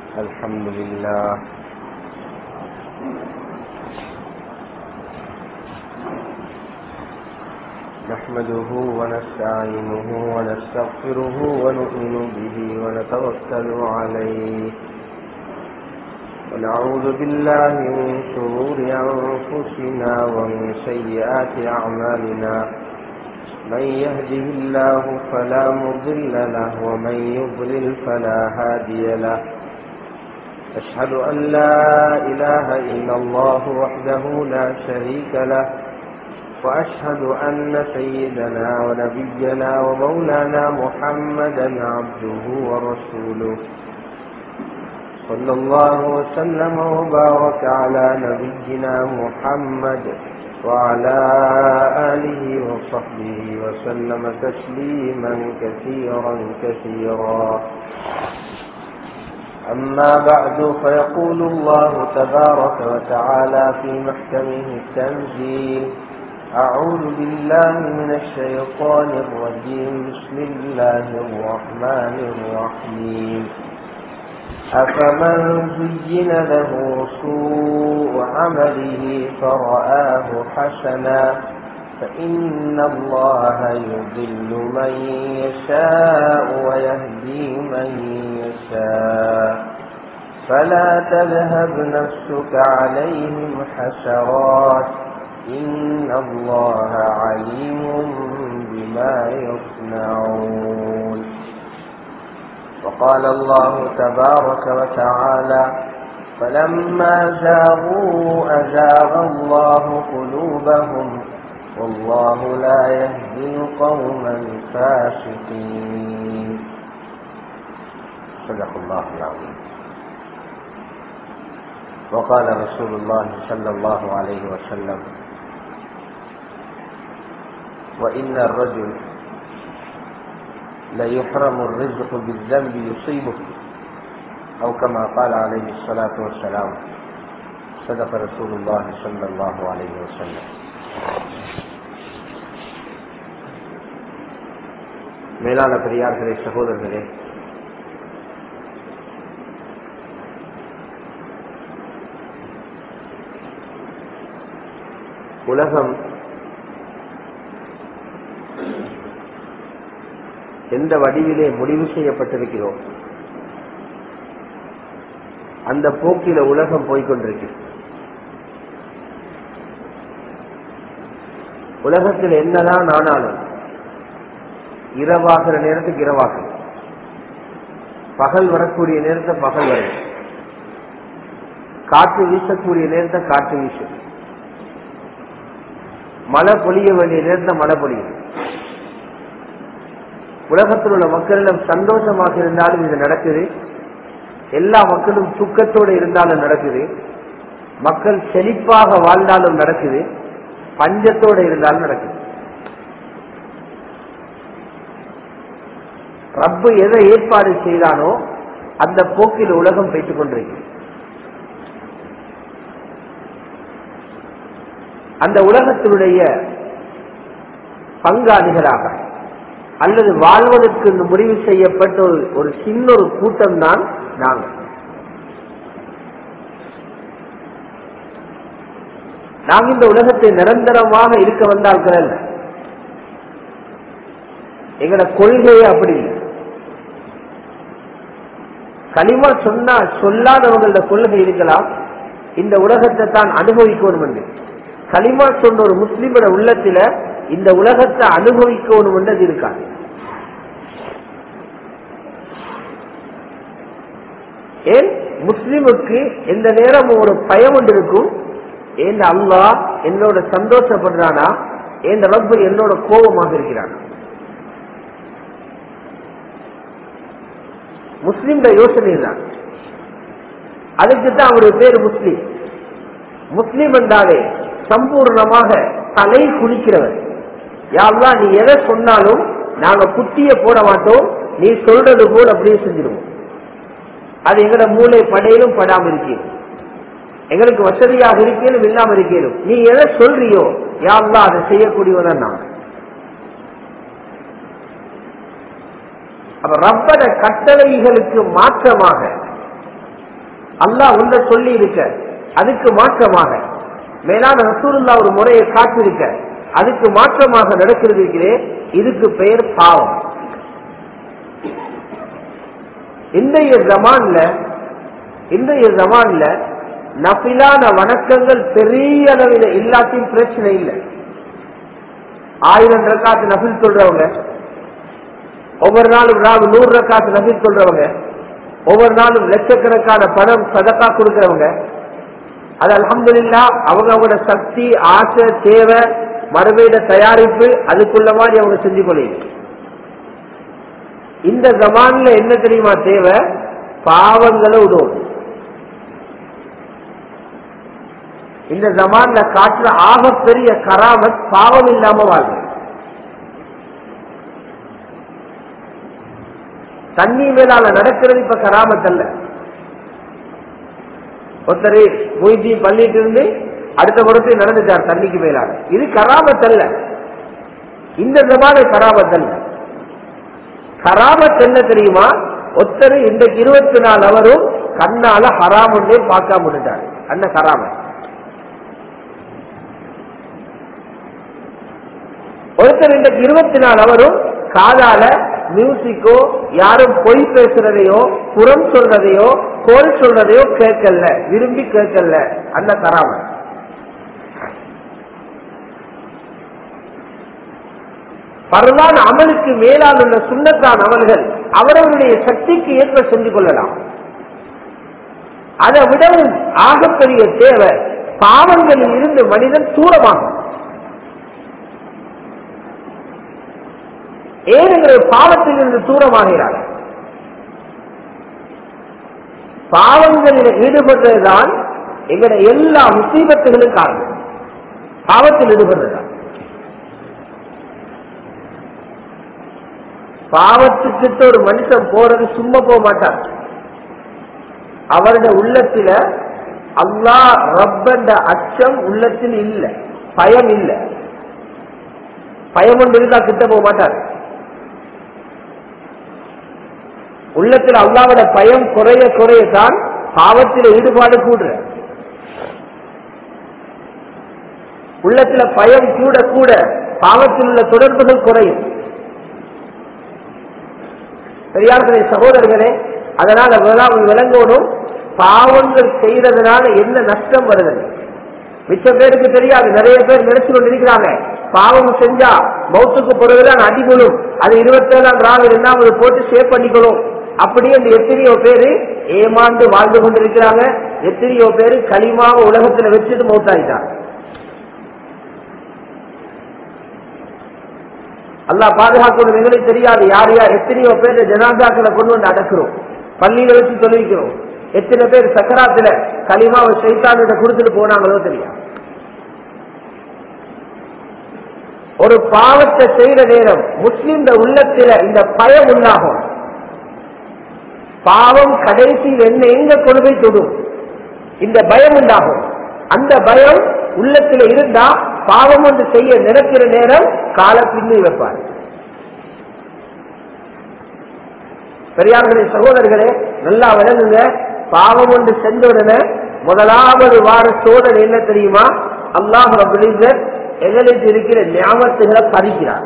الحمد لله نحمده ونستعينه ونستغفره ونؤمن به ونتوكل عليه ونعوذ بالله من شرور أنفسنا ومن سيئات أعمالنا من يهده الله فلا مضل له ومن يضلل فلا هادي له أشهد أن لا إله إلا الله وحده لا شريك له وأشهد أن سيدنا ونبينا ومولانا محمدا عبده ورسوله صلى الله وسلم وبارك على نبينا محمد وعلى آله وصحبه وسلم تسليما كثيرا كثيرا أما بعد فيقول الله تبارك وتعالى في محكمه التنزيل أعوذ بالله من الشيطان الرجيم بسم الله الرحمن الرحيم أفمن زين له سوء عمله فرآه حسنا فإن الله يضل من يشاء ويهدي من يشاء فلا تذهب نفسك عليهم حسرات إن الله عليم بما يصنعون وقال الله تبارك وتعالى فلما زاغوا أزاغ الله قلوبهم والله لا يهدي القوم الفاسقين صدق الله العظيم وقال رسول الله صلى الله عليه وسلم وإن الرجل ليحرم الرزق بالذنب يصيبه أو كما قال عليه الصلاة والسلام صدق رسول الله صلى الله عليه وسلم மேலான பெரியார்களே சகோதரர்களே உலகம் எந்த வடிவிலே முடிவு செய்யப்பட்டிருக்கிறோம் அந்த போக்கில உலகம் போய்கொண்டிருக்கு உலகத்தில் என்னதான் ஆனாலும் இரவாகிற நேரத்துக்கு இரவாகும் பகல் வரக்கூடிய நேரத்தை பகல் வரும் காற்று வீசக்கூடிய நேரத்தை காற்று வீசும் மழை பொழிய வேண்டிய நேரத்தை மழை பொழியும் உலகத்தில் உள்ள மக்களிடம் சந்தோஷமாக இருந்தாலும் இது நடக்குது எல்லா மக்களும் துக்கத்தோடு இருந்தாலும் நடக்குது மக்கள் செழிப்பாக வாழ்ந்தாலும் நடக்குது பஞ்சத்தோடு இருந்தாலும் நடக்குது ரப்பு எதை ஏற்பாடு செய்தானோ அந்த போக்கில் உலகம் போய்த்துக் கொண்டிருக்கு அந்த உலகத்தினுடைய பங்காளிகளாக அல்லது வாழ்வதற்கு முடிவு செய்யப்பட்ட ஒரு சின்ன ஒரு கூட்டம் தான் நாங்கள் நாங்கள் இந்த உலகத்தை நிரந்தரமாக இருக்க வந்தார்கள் அல்ல எங்களோட கொள்கையே அப்படி இல்லை களிமா சொன்னா சொல்லாதவங்களோட கொள்கை இருக்கலாம் இந்த உலகத்தை தான் அனுபவிக்கணும் என்று களிமா சொன்ன ஒரு முஸ்லிமோட உள்ளத்தில இந்த உலகத்தை அனுபவிக்கணும் என்றது இருக்காது ஏன் முஸ்லிமுக்கு எந்த நேரம் ஒரு பயம் ஒன்று இருக்கும் ஏன் அல்லா என்னோட சந்தோஷப்படுறானா ஏன் ரப்பு என்னோட கோபமாக இருக்கிறான் முஸ்லிம் யோசனை தான் அதுக்கு தான் அவருடைய பேர் முஸ்லிம் முஸ்லிம் என்றாலே சம்பூர்ணமாக தலை குளிக்கிறவர் யாரெல்லாம் நீ எதை சொன்னாலும் நாங்க குட்டிய போட மாட்டோம் நீ சொல்றது போல் அப்படியே செஞ்சிருவோம் அது எங்கட மூளை படையிலும் படாம இருக்கணும் எங்களுக்கு வசதியாக இருக்கணும் இல்லாம இருக்கணும் நீ எதை சொல்றியோ யாரெல்லாம் அதை செய்யக்கூடியவதான் நான் அப்ப ரப்பட கட்டளைகளுக்கு மாற்றமாக அல்லாஹ் ஒன்றை சொல்லி இருக்க அதுக்கு மாற்றமாக மேலான ரசூலுல்லா ஒரு முறையை காட்டிருக்க அதுக்கு மாற்றமாக நடக்கிறது இருக்கிறே இதுக்கு பெயர் பாவம் இன்றைய ஜமான்ல இன்றைய ஜமான்ல நபிலான வணக்கங்கள் பெரிய அளவில் எல்லாத்தையும் பிரச்சனை இல்லை ஆயிரம் ரக்காத்து நபில் சொல்றவங்க ஒவ்வொரு நாளும் ராவு நூறு ரக்காத்து நபில் சொல்றவங்க ஒவ்வொரு நாளும் லட்சக்கணக்கான பணம் சதக்கா கொடுக்கறவங்க அது அலமதுல்லா அவங்க அவங்களோட சக்தி ஆசை தேவை மறுபடிய தயாரிப்பு அதுக்குள்ள மாதிரி அவங்க செஞ்சு கொள்ளையும் இந்த ஜமான்ல என்ன தெரியுமா தேவை பாவங்களை உதவும் இந்த ஜமான்ல காட்டுற ஆகப்பெரிய கராமத் பாவம் இல்லாம வாழ்வு தண்ணி மேலால நடக்கிறது இப்ப கராமத் அல்ல ஒருத்தர் மூய்ச்சி பள்ளிட்டு இருந்து அடுத்த முறத்தை நடந்துட்டார் தண்ணிக்கு மேலால இது கராமத் அல்ல இந்த ஜமான கராமத் அல்ல கராமத் என்ன தெரியுமா ஒருத்தர் இன்றைக்கு இருபத்தி நாலு அவரும் கண்ணால ஹராம் ஒன்றே பார்க்காம விட்டுட்டார் அண்ண கராமத் ஒருத்தர் இன்றைக்கு இருபத்தி நாலு அவரும் காதால மியூசிக்கோ யாரும் பொய் பேசுறதையோ புறம் சொல்றதையோ கோல் சொல்றதையோ கேட்கல விரும்பி கேட்கல அந்த தராம பரவான அமலுக்கு மேலால் உள்ள சுண்ணத்தான் அமல்கள் அவரவருடைய சக்திக்கு ஏற்ப செஞ்சு கொள்ளலாம் அதை விடவும் ஆகப்பெரிய தேவை பாவங்களில் இருந்து மனிதன் தூரமாகும் ஏனுங்கிற பாவத்தில் இருந்து தூரமாகிறார் பாவங்களில் ஈடுபடுறதுதான் எங்கட எல்லா முசீபத்துகளும் காரணம் பாவத்தில் ஈடுபடுறதுதான் பாவத்துக்கிட்ட ஒரு மனுஷன் போறது சும்மா போக மாட்டார் அவருடைய உள்ளத்தில அல்லா ரப்பண்ட அச்சம் உள்ளத்தில் இல்ல பயம் இல்ல பயம் ஒன்று இருந்தா கிட்ட போக மாட்டார் உள்ளத்தில் அல்லாவோட பயம் குறைய குறையத்தான் பாவத்தில் ஈடுபாடு கூடுற உள்ளத்துல பயம் கூட கூட பாவத்தில் உள்ள தொடர்புகள் குறையும் பெரியார்களே சகோதரர்களே அதனால முதலாவது விளங்கணும் பாவங்கள் செய்யறதுனால என்ன நஷ்டம் வருது மிச்ச பேருக்கு தெரியாது நிறைய பேர் நினைச்சு கொண்டிருக்கிறாங்க பாவம் செஞ்சா மௌத்துக்கு பிறகுதான் அடிக்கணும் அது இருபத்தேழாம் ராவு இரண்டாவது போட்டு சேவ் பண்ணிக்கணும் அப்படியே இந்த எத்தனையோ பேரு ஏமாந்து வாழ்ந்து கொண்டிருக்கிறாங்க எத்தனையோ பேரு களிமாவ உலகத்துல வச்சுட்டு மௌத்தாயிட்டாங்க அல்லா பாதுகாக்கணும் எங்களுக்கு தெரியாது யார் யார் எத்தனையோ பேர் ஜனாதாக்களை கொண்டு வந்து அடக்குறோம் பள்ளியில வச்சு தொழுவிக்கிறோம் எத்தனை பேர் சக்கராத்துல களிமாவை சைத்தானிட்ட கொடுத்துட்டு போனாங்களோ தெரியாது ஒரு பாவத்தை செய்யற நேரம் முஸ்லிம் உள்ளத்தில இந்த பயம் உண்டாகும் பாவம் கடைசியில் என்ன எங்க கொண்டு போய் தொடும் இந்த பயம் உண்டாகும் அந்த பயம் உள்ளத்தில் இருந்தா பாவம் ஒன்று செய்ய நினைக்கிற நேரம் கால பின்னி வைப்பார் பெரியார்களே சகோதரர்களே நல்லா விளங்குங்க பாவம் ஒன்று செஞ்ச உடனே முதலாவது வார சோதனை என்ன தெரியுமா அல்லாஹ் ரபுலிசர் எங்களுக்கு இருக்கிற ஞாபகத்துகளை பறிக்கிறார்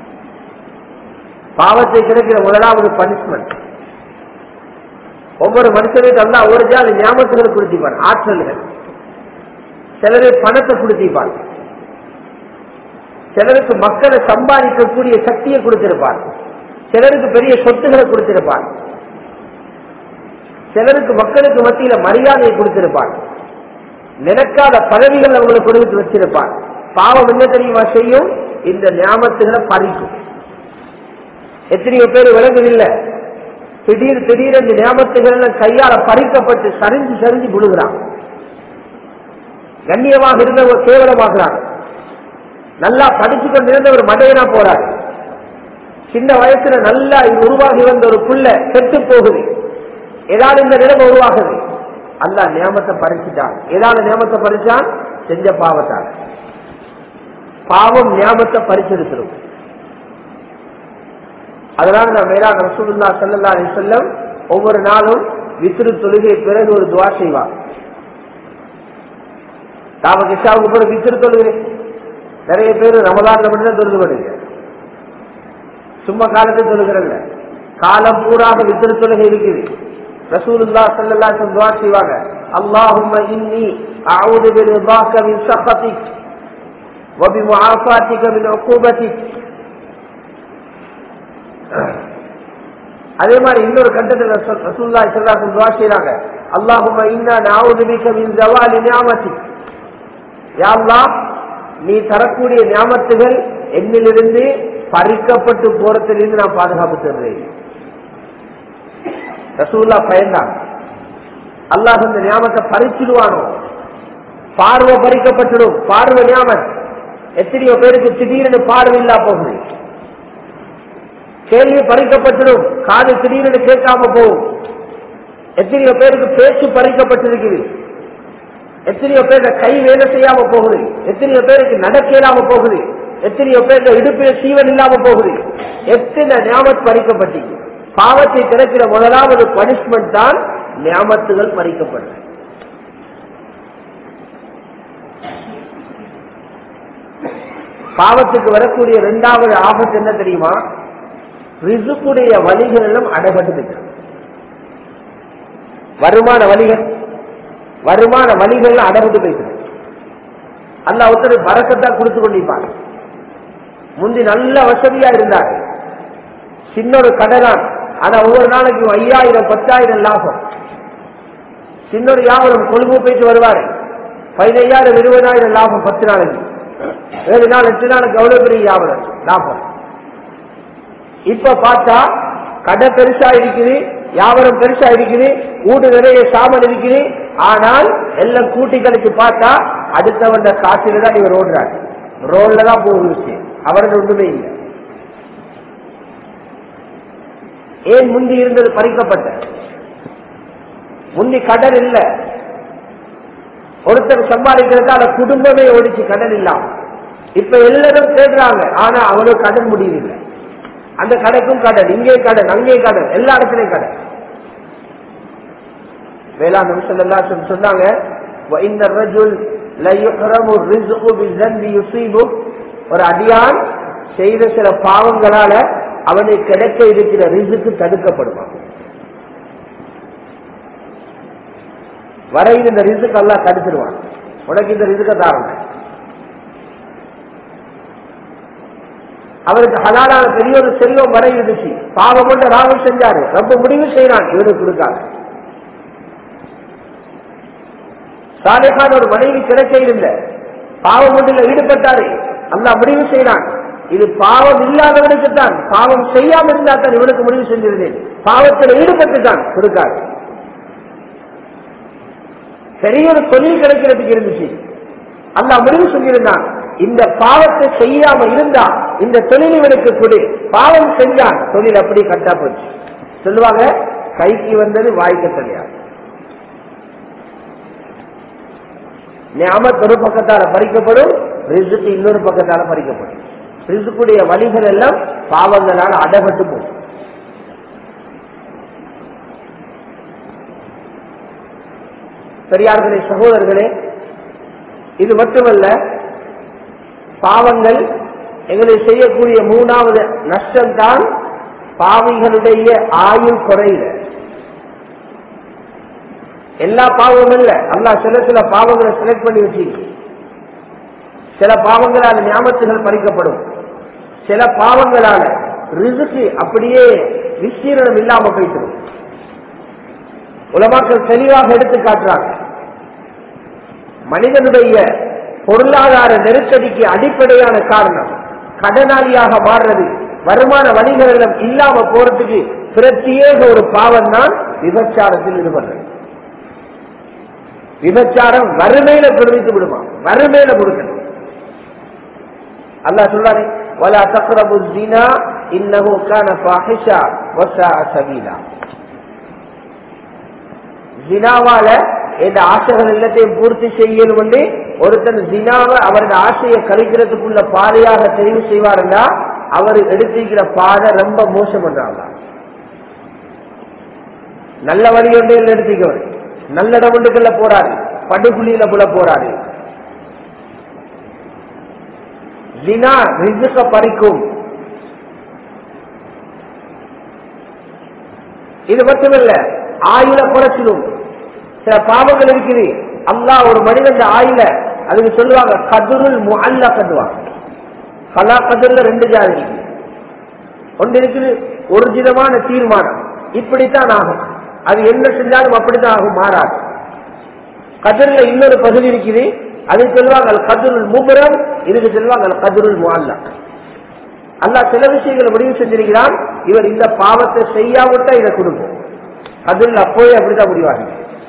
பாவத்தை கிடைக்கிற முதலாவது பனிஷ்மெண்ட் ஒவ்வொரு மனுஷனுக்கு அல்லா ஒரு ஜாதி ஞாபகத்துகளை கொடுத்திப்பார் ஆற்றல்கள் சிலரை பணத்தை கொடுத்திருப்பார் சிலருக்கு மக்களை சம்பாதிக்கக்கூடிய சக்தியை கொடுத்திருப்பார் சிலருக்கு பெரிய சொத்துக்களை கொடுத்திருப்பார் சிலருக்கு மக்களுக்கு மத்தியில மரியாதையை கொடுத்திருப்பார் நினைக்காத பதவிகள் அவங்களுக்கு கொடுத்து வச்சிருப்பார் பாவம் என்ன தெரியுமா செய்யும் இந்த ஞாபகத்துகளை பறிக்கும் எத்தனையோ பேர் விளங்குதில்லை திடீர் திடீர் இந்த ஞாபகத்துகள் கையால பறிக்கப்பட்டு சரிஞ்சு சரிஞ்சு விழுகிறான் கண்ணியமாக இருந்தவர் கேவலமாகிறார் நல்லா படிச்சு கொண்டிருந்தவர் மடையனா போறார் சின்ன வயசுல நல்லா உருவாகி வந்த ஒரு புள்ள கெட்டு போகுது ஏதாவது இந்த நிலைமை உருவாகுது அல்ல நியமத்தை பறிச்சுட்டான் ஏதாவது நியமத்தை பறிச்சான் செஞ்ச பாவத்தான் பாவம் நியமத்தை பறிச்செடுத்துரும் அதனால நான் மேலான ரசூலுல்லா சல்லா செல்லம் ஒவ்வொரு நாளும் வித்திரு தொழுகை பிறகு ஒரு துவா செய்வாங்க தாம கிஷாவுக்கு பிறகு வித்திரு தொழுகை நிறைய பேர் ரமலான்ல மட்டும் தொழுது பண்ணுங்க சும்மா காலத்தை தொழுகிறல்ல காலம் பூராக வித்திரு தொழுகை இருக்குது ரசூலுல்லா ஸல்லல்லாஹு அலைஹி துவா செய்வாங்க அல்லாஹும்ம இன்னி அஊது பிரிதாக்க மின் ஸஃபதிக் وبمعافاتك من عقوبتك அதே மாதிரி இன்னொரு கட்டத்தில் ரசூல்லா ஸல்லல்லாஹு துவா செய்றாங்க அல்லாஹும்ம இன்னா நஊது பிக மின் ஜவாலி நிஅமதிக் யா அல்லாஹ் நீ தரக்கூடிய ஞாபகத்துகள் என்னிலிருந்து பறிக்கப்பட்டு போறதிலிருந்து நான் பாதுகாப்பு தருறேன் ரசூல்லா பயந்தான் அல்லாஹ் அந்த ஞாபகத்தை பறிச்சிடுவானோ பார்வை பறிக்கப்பட்டுடும் பார்வை ஞாபகம் எத்தனையோ பேருக்கு திடீர்னு பார்வை இல்லா போகுது கேள்வி பறிக்கப்பட்டுடும் காது திடீர்னு கேட்காம போகும் எத்தனையோ பேருக்கு பேச்சு பறிக்கப்பட்டிருக்குது எத்தனையோ பேருக்கு கை வேலை செய்யாம போகுது எத்தனையோ பேருக்கு நடக்க இல்லாம போகுது எத்தனையோ பேருக்கு இடுப்பில சீவன் இல்லாம போகுது எத்தனை ஞாபகம் பறிக்கப்பட்டு பாவத்தை கிடைக்கிற முதலாவது பனிஷ்மெண்ட் தான் ஞாபகத்துகள் பறிக்கப்படும் பாவத்துக்கு வரக்கூடிய இரண்டாவது ஆபத்து என்ன தெரியுமா ரிசுக்குடைய வழிகள் எல்லாம் அடைபட்டு வருமான வழிகள் வருமான வழிகள் அடைபட்டு போயிட்டு அல்ல ஒருத்தர் பறக்கத்தான் கொடுத்து கொண்டிருப்பார் முந்தி நல்ல வசதியா இருந்தார் சின்ன ஒரு கடை தான் ஆனா ஒவ்வொரு நாளைக்கும் ஐயாயிரம் பத்தாயிரம் லாபம் சின்ன ஒரு வியாபாரம் கொழும்பு போயிட்டு வருவாரு பதினையாயிரம் இருபதாயிரம் லாபம் பத்து நாளைக்கு ஏழு நாள் எட்டு நாளுக்கு எவ்வளவு பெரிய வியாபாரம் லாபம் இப்ப பார்த்தா கடை பெருசா இருக்குது வியாபாரம் பெருசா இருக்குது வீடு நிறைய சாமான் இருக்குது ஆனால் எல்லாம் கூட்டி கழிச்சு பார்த்தா அடுத்தவன் காசில தான் இவர் ஓடுறாரு ரோட்ல தான் போகுது அவரது ஒன்றுமே இல்லை ஏன் முந்தி இருந்தது பறிக்கப்பட்ட முந்தி கடன் இல்ல ஒருத்தர் சம்பாதிக்கிறதால குடும்பமே ஓடிச்சு கடன் இல்லாம இப்ப எல்லாரும் தேடுறாங்க ஆனா அவனுக்கு கடன் முடியவில்லை அந்த கடைக்கும் கடன் இங்கே கடன் அங்கே கடன் எல்லா இடத்துலயும் கடன் வேளாண் நிமிஷம் எல்லாம் சொன்னாங்க ஒரு அடியான் செய்த சில பாவங்களால அவனுக்கு கிடைக்க இருக்கிற ரிசுக்கு தடுக்கப்படுவான் வரையில் இந்த ரிசுக்கு எல்லாம் தடுத்துருவான் உனக்கு இந்த ரிசுக்க தாரணை அவருக்கு ஹலாலான பெரிய ஒரு செல்வம் வரை இருந்துச்சு பாவம் கொண்ட ராகம் செஞ்சாரு ரொம்ப முடிவு செய்யறான் இவனுக்கு கொடுக்காது சாலைகான ஒரு மனைவி கிடைக்க இருந்த பாவம் ஒன்றில் ஈடுபட்டாரு அல்லா முடிவு செய்யறான் இது பாவம் இல்லாதவனுக்கு தான் பாவம் செய்யாம இருந்தா தான் இவனுக்கு முடிவு செஞ்சிருந்தேன் பாவத்தில் ஈடுபட்டு தான் கொடுக்காது பெரிய ஒரு தொழில் கிடைக்கிறதுக்கு இருந்துச்சு அல்லா முடிவு செஞ்சிருந்தான் இந்த பாவத்தை செய்யாம இருந்தா இந்த தொழில் இவனுக்கு கொடு பாவம் செஞ்சான் தொழில் அப்படி கட்டா போச்சு சொல்லுவாங்க கைக்கு வந்தது வாய்க்க தெரியாது ஞாபகத் ஒரு பக்கத்தால பறிக்கப்படும் ரிசுக்கு இன்னொரு பக்கத்தால பறிக்கப்படும் ரிசுக்குடைய வழிகள் எல்லாம் பாவங்களால் அடப்பட்டு போகும் பெரியார்களே சகோதரர்களே இது மட்டுமல்ல பாவங்கள் எங்களை செய்யக்கூடிய மூணாவது நஷ்டம் தான் பாவிகளுடைய ஆயுள் குறையில எல்லா பாவமும் இல்ல அல்லா சில சில பாவங்களை செலக்ட் பண்ணி வச்சிருக்கு சில பாவங்களால ஞாபகத்துகள் பறிக்கப்படும் சில பாவங்களால ரிசுக்கு அப்படியே விஸ்தீரணம் இல்லாம போயிட்டு உலமாக்கள் தெளிவாக எடுத்து காட்டுறாங்க மனிதனுடைய பொருளாதார நெருக்கடிக்கு அடிப்படையான காரணம் கடனாளியாக மாறுறது வருமான வழிகள் எல்லாம் இல்லாம போறதுக்கு பிரத்யேக ஒரு பாவம் தான் விபச்சாரத்தில் ஈடுபடுறது விபச்சாரம் வறுமையில கொடுத்து விடுமா வறுமையில கொடுக்கணும் அல்லா சொல்றாரு வலா தக்ரபு ஜினா இன்னஹு கான ஃபாஹிஷா வஸா சபீலா ஜினாவால இந்த ஆசைகள் எல்லாத்தையும் பூர்த்தி செய்யணும் என்று ஒருத்தன் ஜினாவை அவரது ஆசையை கழிக்கிறதுக்குள்ள பாதையாக தெரிவு செய்வாருன்னா அவர் எடுத்திருக்கிற பாதை ரொம்ப மோசம் பண்றாங்க நல்ல வழி ஒன்றே நிறுத்திக்கவர் நல்ல இடம் ஒன்றுக்குள்ள போறாரு படுகுழியில புல போறாரு தினா ரிசுக்க பறிக்கும் இது மட்டுமல்ல ஆயுள குறைச்சிடும் சில பாவங்கள் இருக்குது அல்லாஹ் ஒரு மனிதன் ஆயுள அதுக்கு சொல்லுவாங்க கதுருள் முல்ல கதுவாங்க கலா கதிரில் ரெண்டு ஜாதி இருக்கு ஒன்று இருக்குது ஒரிஜினமான தீர்மானம் இப்படித்தான் ஆகும் அது என்ன செஞ்சாலும் அப்படித்தான் ஆகும் மாறாது கதிரில் இன்னொரு பகுதி இருக்குது அது சொல்லுவாங்க அல் கதுருள் முபுரம் இதுக்கு சொல்லுவாங்க அல் கதுருள் முல்லா அல்லா சில விஷயங்களை முடிவு செஞ்சிருக்கிறான் இவர் இந்த பாவத்தை செய்யாவிட்டா இதை கொடுக்கும் கதிரில் அப்போவே அப்படிதான் முடிவாங்க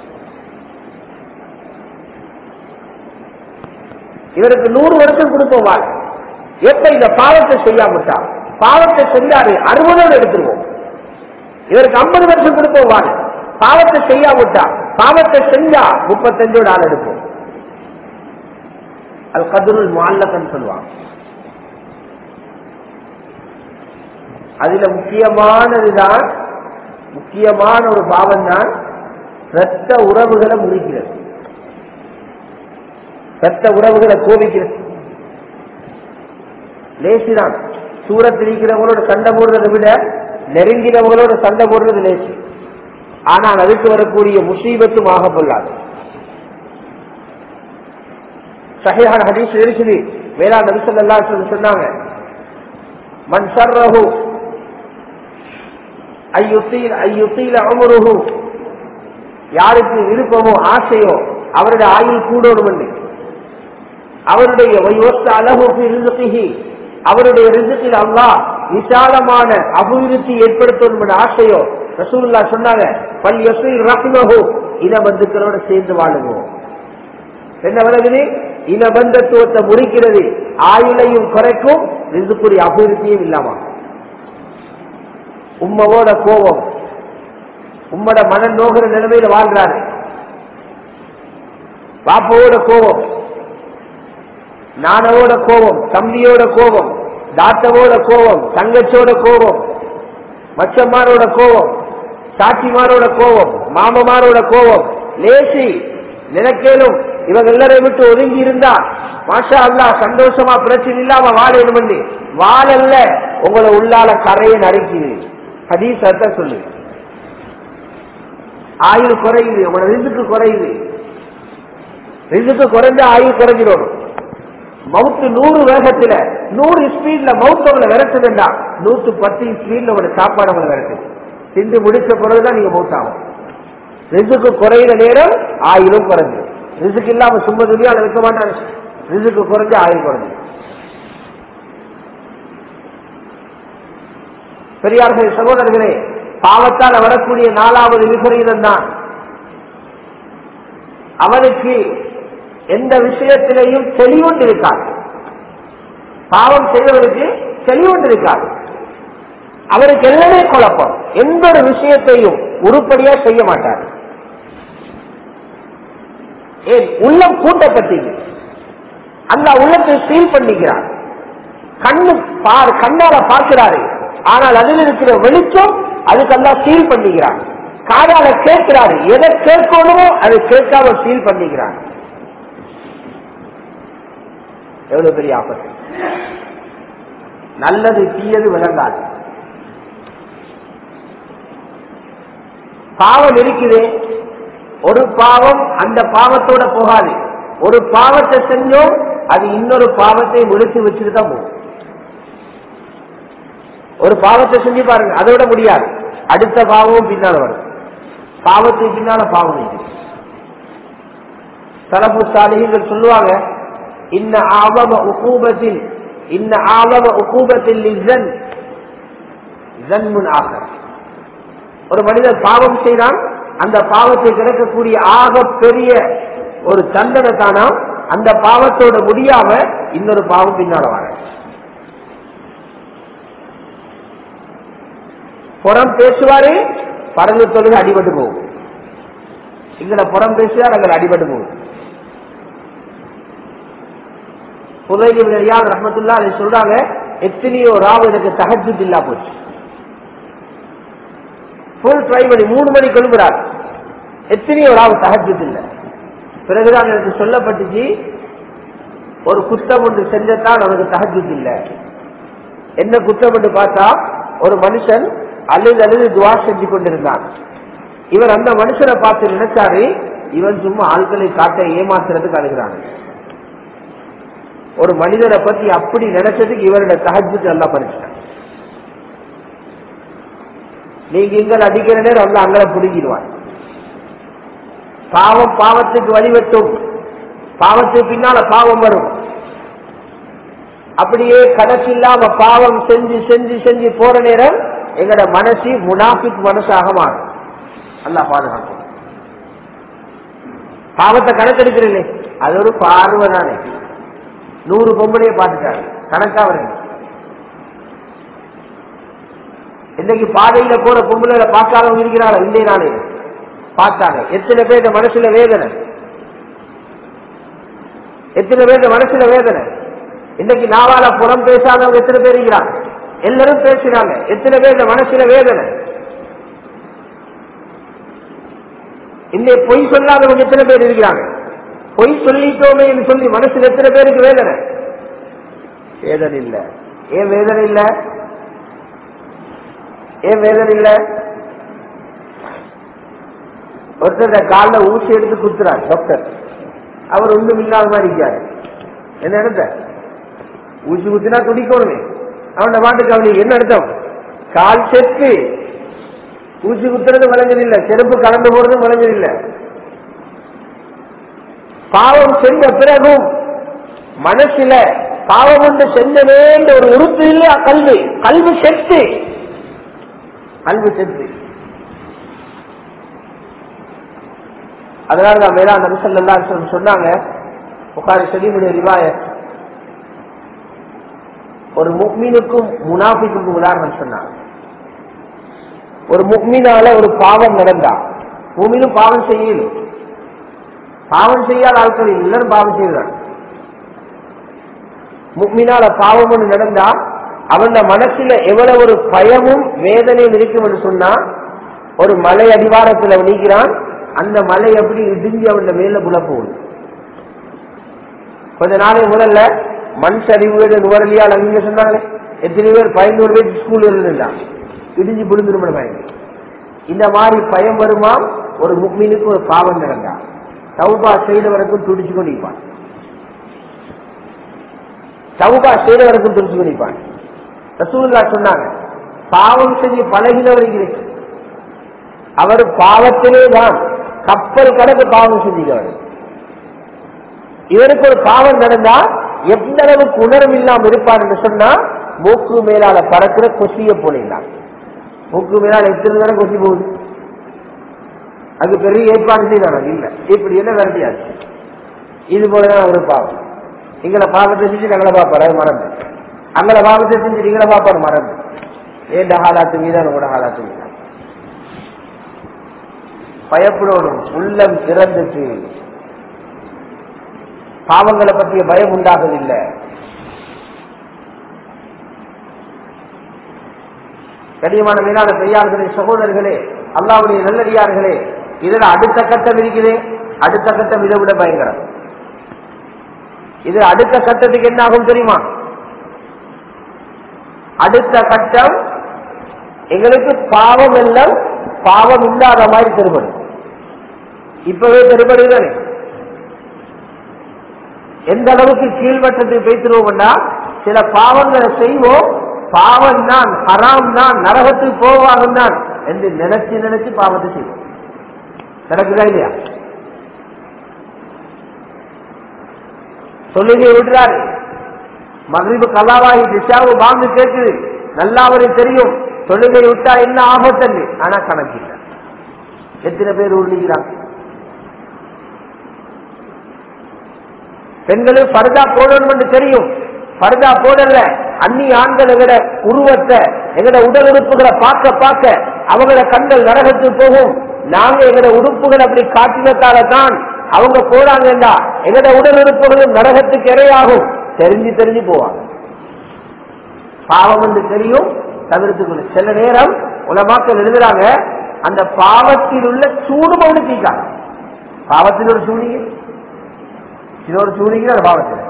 இவருக்கு நூறு வருஷம் கொடுப்போம் வாழ் எப்ப இந்த பாவத்தை செய்யாமட்டா பாவத்தை செஞ்சாரு அறுபதோடு எடுத்துருவோம் இவருக்கு ஐம்பது வருஷம் கொடுப்போம் வாழ் பாவத்தை செய்யாமட்டா பாவத்தை செஞ்சா முப்பத்தஞ்சோடு ஆள் எடுப்போம் அது கதுருள் மால்லக்கன்னு சொல்லுவாங்க அதுல முக்கியமானதுதான் முக்கியமான ஒரு பாவம் தான் ரத்த உறவுகளை முறிக்கிறது ரத்த உறவுகளை கோபிக்கிறது லேசிதான் தூரத்தில் இருக்கிறவங்களோட சண்டை போடுறதை விட நெருங்கினவங்களோட சண்டை போடுறது லேசி ஆனால் அதுக்கு வரக்கூடிய முசீபத்தும் ஆக கொள்ளாது சஹிஹான ஹதீஸ் இருக்குது வேளாண் நபிசல்லா சொன்னாங்க மண் சர்ரஹு ஐயுத்தீல் ஐயுத்தீல அமருஹு யாருக்கு விருப்பமோ ஆசையோ அவருடைய ஆயுள் கூடணும் என்று அவருடைய அழகு அவருடைய ரிசுக்கில் அல்லா விசாலமான அபிவிருத்தி ஏற்படுத்தும் என்ற ஆசையோ ரசூல்லா சொன்னாங்க பல் யசீல் ரஹ்மஹு இன பந்துக்களோட சேர்ந்து வாழுவோம் என்ன விலகுது இன பந்தத்துவத்தை முறிக்கிறது ஆயுளையும் குறைக்கும் ரிசுக்குரிய அபிவிருத்தியும் இல்லாம உம்மவோட கோபம் உம்மோட மன நோகிற நிலைமையில வாழ்றாரு பாப்பாவோட கோபம் நானவோட கோபம் தம்பியோட கோபம் தாத்தவோட கோபம் தங்கச்சோட கோபம் மச்சம்மாரோட கோபம் சாட்சிமாரோட கோபம் மாமமாரோட கோபம் லேசி நினைக்கலும் இவங்க எல்லாரையும் விட்டு ஒதுங்கி இருந்தா மாஷா அல்லா சந்தோஷமா பிரச்சனை இல்லாம வாழணும் பண்ணி வாழல்ல உங்களை உள்ளால கரையை நறுக்குது ஹதீஸ் அர்த்தம் சொல்லு ஆயுள் குறையுது உங்களோட ரிசுக்கு குறையுது ரிசுக்கு குறைஞ்ச ஆயுள் குறைஞ்சிடும் மவுத்து நூறு வேகத்துல நூறு ஸ்பீட்ல மவுத்து உங்களை விரட்டுதுண்டா நூத்து பத்து ஸ்பீட்ல உங்களோட சாப்பாடு உங்களை விரட்டு திண்டு முடிச்ச பிறகுதான் நீங்க மவுத்தாகும் ரிசுக்கு குறையிற நேரம் ஆயிலும் குறைஞ்சு ரிசுக்கு இல்லாம சும்மா துணியால வைக்க மாட்டாங்க ரிசுக்கு குறைஞ்சு ஆயுள் குறைஞ்சு பெரியார்கள் சகோதரர்களே பாவத்தால் வரக்கூடிய நாலாவது விபரீதம் தான் அவனுக்கு எந்த விஷயத்திலையும் தெளிவுண்டு இருக்காது பாவம் செய்வதற்கு தெளிவுண்டு இருக்காது அவருக்கு எல்லாமே குழப்பம் எந்த ஒரு விஷயத்தையும் உருப்படியா செய்ய மாட்டார் ஏன் உள்ளம் கூட்டப்பட்டது அந்த உள்ளத்தை சீல் பண்ணிக்கிறார் கண்ணு பார் கண்ணால பார்க்கிறாரு ஆனால் அதில் இருக்கிற வெளிச்சம் அதுக்கெல்லாம் சீல் பண்ணிக்கிறார் காதால கேட்கிறாரு எதை கேட்கணுமோ அதை கேட்காம சீல் பண்ணிக்கிறார் எவ்வளவு பெரிய ஆபத்து நல்லது தீயது விளங்காது பாவம் இருக்குது ஒரு பாவம் அந்த பாவத்தோட போகாது ஒரு பாவத்தை செஞ்சோம் அது இன்னொரு பாவத்தை முடிச்சு வச்சுட்டு தான் போகும் ஒரு பாவத்தை செஞ்சு பாருங்க அதோட முடியாது அடுத்த பாவமும் பின்னால வரும் பாவத்துக்கு பின்னால பாவம் இருக்கு தலப்பு சாலிகள் சொல்லுவாங்க இன்ன ஆவம உகூபத்தில் இன்ன ஆவம உகூபத்தில் ஆக ஒரு மனிதன் பாவம் செய்தான் அந்த பாவத்தை கிடைக்கக்கூடிய ஆக பெரிய ஒரு தண்டனை தானா அந்த பாவத்தோட முடியாம இன்னொரு பாவம் பின்னால வர புறம் பேசுவாரு பறந்து தொழுகை அடிபட்டு போகும் எங்களை புறம் பேசுவார் அங்கே அடிபட்டு போகும் புதையால் ரஹமத்துல்லா அதை சொல்றாங்க எத்தனையோ ராவு எனக்கு தகஜு இல்லா போச்சு ஃபுல் ட்ரை பண்ணி மூணு மணி கொழும்புறார் எத்தனையோ ஒரு ஆள் தகஜத்து இல்லை பிறகுதான் எனக்கு சொல்லப்பட்டுச்சு ஒரு குற்றம் ஒன்று செஞ்சத்தான் அவனுக்கு தகஜத்து இல்லை என்ன குற்றம் என்று பார்த்தா ஒரு மனுஷன் அழுது அழுது துவா செஞ்சு கொண்டிருந்தான் இவர் அந்த மனுஷனை பார்த்து நினைச்சாரு இவன் சும்மா ஆட்களை காட்ட ஏமாத்துறதுக்கு அழுகிறான் ஒரு மனிதரை பத்தி அப்படி நினைச்சதுக்கு இவரோட தகஜத்து நல்லா பறிச்சிட்டான் நீங்க இங்க அடிக்கிற நேரம் வந்து அங்கே புடுங்கிடுவான் பாவம் பாவத்துக்கு வழிவெட்டும் பாவத்துக்கு பின்னால பாவம் வரும் அப்படியே கணக்கில்லாம பாவம் செஞ்சு செஞ்சு செஞ்சு போற நேரம் எங்கட மனசு முனாஃபிக் மனசாக மாறும் நல்லா பாதுகாக்கும் பாவத்தை கணக்கெடுக்கிறீங்களே அது ஒரு பார்வை தானே நூறு பொம்பளையே பார்த்துட்டாரு கணக்கா வருங்க இன்னைக்கு பாதையில போற பொம்பளை பார்க்காதவங்க இருக்கிறாங்க இல்லை நாளே பார்த்தாங்க எத்தனை பேர் மனசுல வேதனை எத்தனை பேர் மனசுல வேதனை இன்னைக்கு நாவால புறம் பேசாதவங்க எத்தனை பேர் இருக்கிறாங்க எல்லாரும் பேசுறாங்க எத்தனை பேர் மனசுல வேதனை இன்னைக்கு பொய் சொல்லாதவங்க எத்தனை பேர் இருக்கிறாங்க பொய் சொல்லிட்டோமே சொல்லி மனசுல எத்தனை பேருக்கு வேதனை வேதனை இல்ல ஏன் வேதனை இல்ல ஏன் வேதனை இல்ல ஒருத்தர் காலில் ஊசி எடுத்து குத்துறார் டாக்டர் அவர் ஒன்றும் இல்லாத மாதிரி இருக்காரு என்ன எடுத்த ஊசி குத்தினா துடிக்கணுமே அவன் பாட்டுக்கு அவனுக்கு என்ன அர்த்தம் கால் செத்து ஊசி குத்துறது விளங்குது இல்ல செருப்பு கலந்து போறது விளங்குது இல்ல பாவம் செஞ்ச பிறகும் மனசுல பாவம் ஒன்று செஞ்சனே ஒரு உறுப்பு இல்ல கல்வி கல்வி செத்து கல்வி செத்து அதனால தான் மேலா நபிசல்லா சொன்னாங்க புகாரி செடிமுடைய ரிவாய ஒரு முக்மீனுக்கும் முனாஃபிக்கும் உதாரணம் சொன்னாங்க ஒரு முக்மீனால ஒரு பாவம் நடந்தா முக்மீனும் பாவம் செய்யலும் பாவம் செய்யாத ஆட்கள் எல்லாரும் பாவம் செய்யறாங்க முக்மீனால பாவம் ஒன்று நடந்தா அவன் மனசுல எவ்வளவு ஒரு பயமும் வேதனையும் இருக்கும் என்று சொன்னா ஒரு மலை அடிவாரத்துல நீக்கிறான் அந்த மலை எப்படி இடிஞ்சு அவன் மேல புல போகுது கொஞ்ச நாளைக்கு முதல்ல மண் சரிவு நுவரலியா அங்க சொன்னாங்களே எத்தனை பேர் பதினோரு பேர் ஸ்கூல் இருந்தா இடிஞ்சு விழுந்துரும் பயந்து இந்த மாதிரி பயம் வருமா ஒரு முக்மீனுக்கு ஒரு பாவம் நடந்தா சவுபா செய்தவருக்கும் துடிச்சு கொண்டிருப்பான் சவுபா செய்தவருக்கும் துடிச்சு கொண்டிருப்பான் ரசூல்லா சொன்னாங்க பாவம் செஞ்சு பழகினவர் அவர் பாவத்திலே தான் கப்பல் கணக்கு பாவம் செஞ்சுக்கிறவர் இவருக்கு ஒரு பாவம் நடந்தா எந்த அளவுக்கு உணர்வு இல்லாம இருப்பார் என்று சொன்னா மூக்கு மேலால பறக்கிற கொசிய போலாம் மூக்கு மேலால எத்தனை தானே கொசி போகுது அது பெரிய ஏற்பாடு செய்தாங்க இல்ல இப்படி என்ன விரட்டியாச்சு இது போலதான் ஒரு பாவம் எங்களை பாவத்தை செஞ்சு எங்களை பார்ப்பாரு அது மறந்து அங்களை பாவத்தை செஞ்சு நீங்களை பார்ப்பாரு மறந்து ஏண்ட ஹாலாத்து மீதான் உங்களோட ஹாலாத்து மீதான் பயப்படணும் உள்ளம் திறந்துட்டு பாவங்களை பற்றிய பயம் உண்டாகுதில்லை கடியமான மேலான பெரியார்களே சகோதரர்களே அல்லாவுடைய நல்லடியார்களே இதுல அடுத்த கட்டம் இருக்குது அடுத்த கட்டம் இதை விட பயங்கரம் இது அடுத்த கட்டத்துக்கு என்ன ஆகும் தெரியுமா அடுத்த கட்டம் எங்களுக்கு பாவம் எல்லாம் பாவம் இல்லாத மாதிரி தெருபடும் இப்பவே தெருபடுதானே எந்த அளவுக்கு கீழ்வட்டத்துக்கு பேசுறோம்னா சில பாவங்களை செய்வோம் பாவம் தான் ஹராம் தான் நரகத்துக்கு போவாங்க தான் என்று நினைச்சு நினைச்சு பாவத்தை செய்வோம் நடக்குதா இல்லையா சொல்லுகை விடுறாரு மகிழ்வு கல்லாவாகி திசாவு வாங்க கேட்குது நல்லா அவருக்கு தெரியும் தொழுகை விட்டா என்ன ஆபத்தல்லு ஆனா கணக்கில்லை எத்தனை பேர் உருளிக்கிறாங்க பெண்களும் பர்தா போடணும் தெரியும் பர்தா போடல அந்நி ஆண்கள் எங்கட உருவத்தை எங்கட உடல் உறுப்புகளை பார்க்க பார்க்க அவங்கள கண்கள் நரகத்துக்கு போகும் நாங்க எங்கட உறுப்புகள் அப்படி காட்டினத்தால தான் அவங்க போறாங்கடா எங்கட உடல் உறுப்புகளும் நரகத்துக்கு இரையாகும் தெரிஞ்சு தெரிஞ்சு போவாங்க பாவம் என்று தெரியும் தவிர்த்துக்கணும் சில நேரம் உலமாக்கள் எழுதுறாங்க அந்த பாவத்தில் உள்ள சூடு பவுன் தீக்காது பாவத்தில் ஒரு சூனிங்க இது ஒரு சூனிங்க அந்த பாவத்தில்